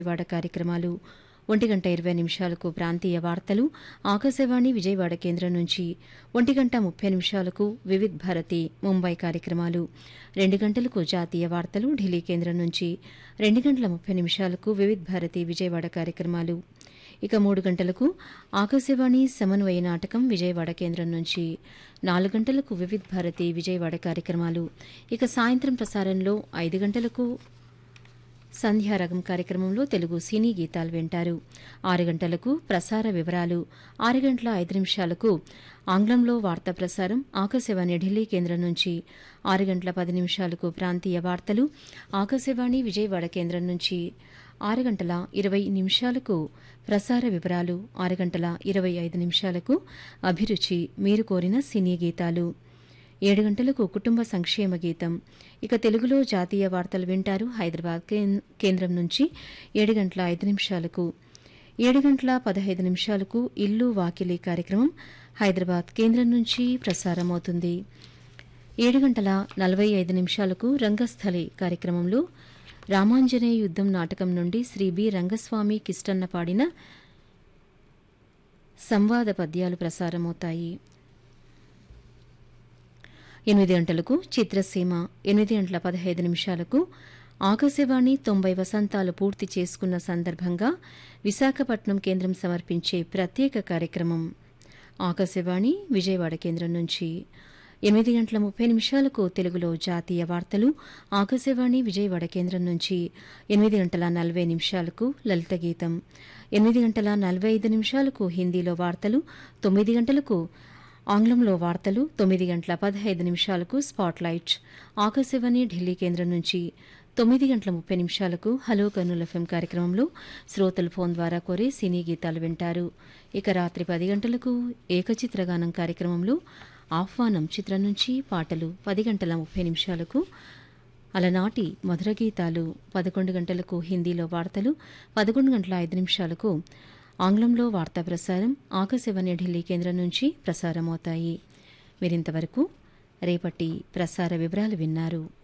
విజయవాడ కార్యక్రమాలు ఒంటి గంట ఇరవై నిమిషాలకు ప్రాంతీయ వార్తలు ఆకాశవాణి విజయవాడ కేంద్రం నుంచి ఒంటి గంట ముప్పై నిమిషాలకు వివిధ్ భారతి ముంబై కార్యక్రమాలు రెండు గంటలకు జాతీయ వార్తలు ఢిల్లీ కేంద్రం నుంచి రెండు గంటల ముప్పై నిమిషాలకు వివిధ్ భారతి విజయవాడ కార్యక్రమాలు ఇక మూడు గంటలకు ఆకాశవాణి సమన్వయ నాటకం విజయవాడ కేంద్రం నుంచి నాలుగు గంటలకు వివిధ్ భారతి విజయవాడ కార్యక్రమాలు ఇక సాయంత్రం ప్రసారంలో ఐదు గంటలకు సంధ్యారగం కార్యక్రమంలో తెలుగు సినీ గీతాలు వింటారు ఆరు గంటలకు ప్రసార వివరాలు ఆరు గంటల ఐదు నిమిషాలకు ఆంగ్లంలో వార్తా ప్రసారం ఆకాశవాణి ఢిల్లీ కేంద్రం నుంచి ఆరు గంటల పది నిమిషాలకు ప్రాంతీయ వార్తలు ఆకాశవాణి విజయవాడ కేంద్రం నుంచి ఆరు గంటల ఇరవై నిమిషాలకు ప్రసార వివరాలు ఆరు గంటల ఇరవై ఐదు నిమిషాలకు అభిరుచి మీరు కోరిన సినీ గీతాలు ఏడు గంటలకు కుటుంబ సంక్షేమ గీతం ఇక తెలుగులో జాతీయ వార్తలు వింటారు హైదరాబాద్ కేం- కేంద్రం నుంచి ఏడు గంటల ఐదు నిమిషాలకు ఏడు గంటల పదహైదు నిమిషాలకు ఇల్లు వాకిలి కార్యక్రమం హైదరాబాద్ కేంద్రం నుంచి ప్రసారమవుతుంది ఏడు గంటల నలభై ఐదు నిమిషాలకు రంగస్థలి కార్యక్రమంలో రామాంజనేయ యుద్ధం నాటకం నుండి శ్రీ బి రంగస్వామి కిష్టన్న పాడిన సంవాద పద్యాలు ప్రసారమవుతాయి ఎనిమిది గంటలకు చిత్రసీమ ఎనిమిది గంటల పదహైదు నిమిషాలకు ఆకాశవాణి తొంభై వసంతాలు పూర్తి చేసుకున్న సందర్భంగా విశాఖపట్నం కేంద్రం సమర్పించే ప్రత్యేక కార్యక్రమం ఆకాశవాణి విజయవాడ కేంద్రం నుంచి ఎనిమిది గంటల ముప్పై నిమిషాలకు తెలుగులో జాతీయ వార్తలు ఆకాశవాణి విజయవాడ కేంద్రం నుంచి ఎనిమిది గంటల నలభై నిమిషాలకు లలిత గీతం ఎనిమిది గంటల నలభై ఐదు నిమిషాలకు హిందీలో వార్తలు తొమ్మిది గంటలకు ఆంగ్లంలో వార్తలు తొమ్మిది గంటల పదహైదు నిమిషాలకు స్పాట్లైట్ ఆకాశవాణి ఢిల్లీ కేంద్రం నుంచి తొమ్మిది గంటల ముప్పై నిమిషాలకు హలో కర్నూలు ఎఫ్ఎం కార్యక్రమంలో శ్రోతలు ఫోన్ ద్వారా కోరే సినీ గీతాలు వింటారు ఇక రాత్రి పది గంటలకు ఏకచిత్రగానం కార్యక్రమంలో ఆహ్వానం చిత్రం నుంచి పాటలు పది గంటల ముప్పై నిమిషాలకు అలనాటి మధుర గీతాలు పదకొండు గంటలకు హిందీలో వార్తలు పదకొండు గంటల ఐదు నిమిషాలకు ఆంగ్లంలో వార్తా ప్రసారం ఆకాశవాణి ఢిల్లీ కేంద్రం నుంచి ప్రసారమవుతాయి మీరింతవరకు రేపటి ప్రసార వివరాలు విన్నారు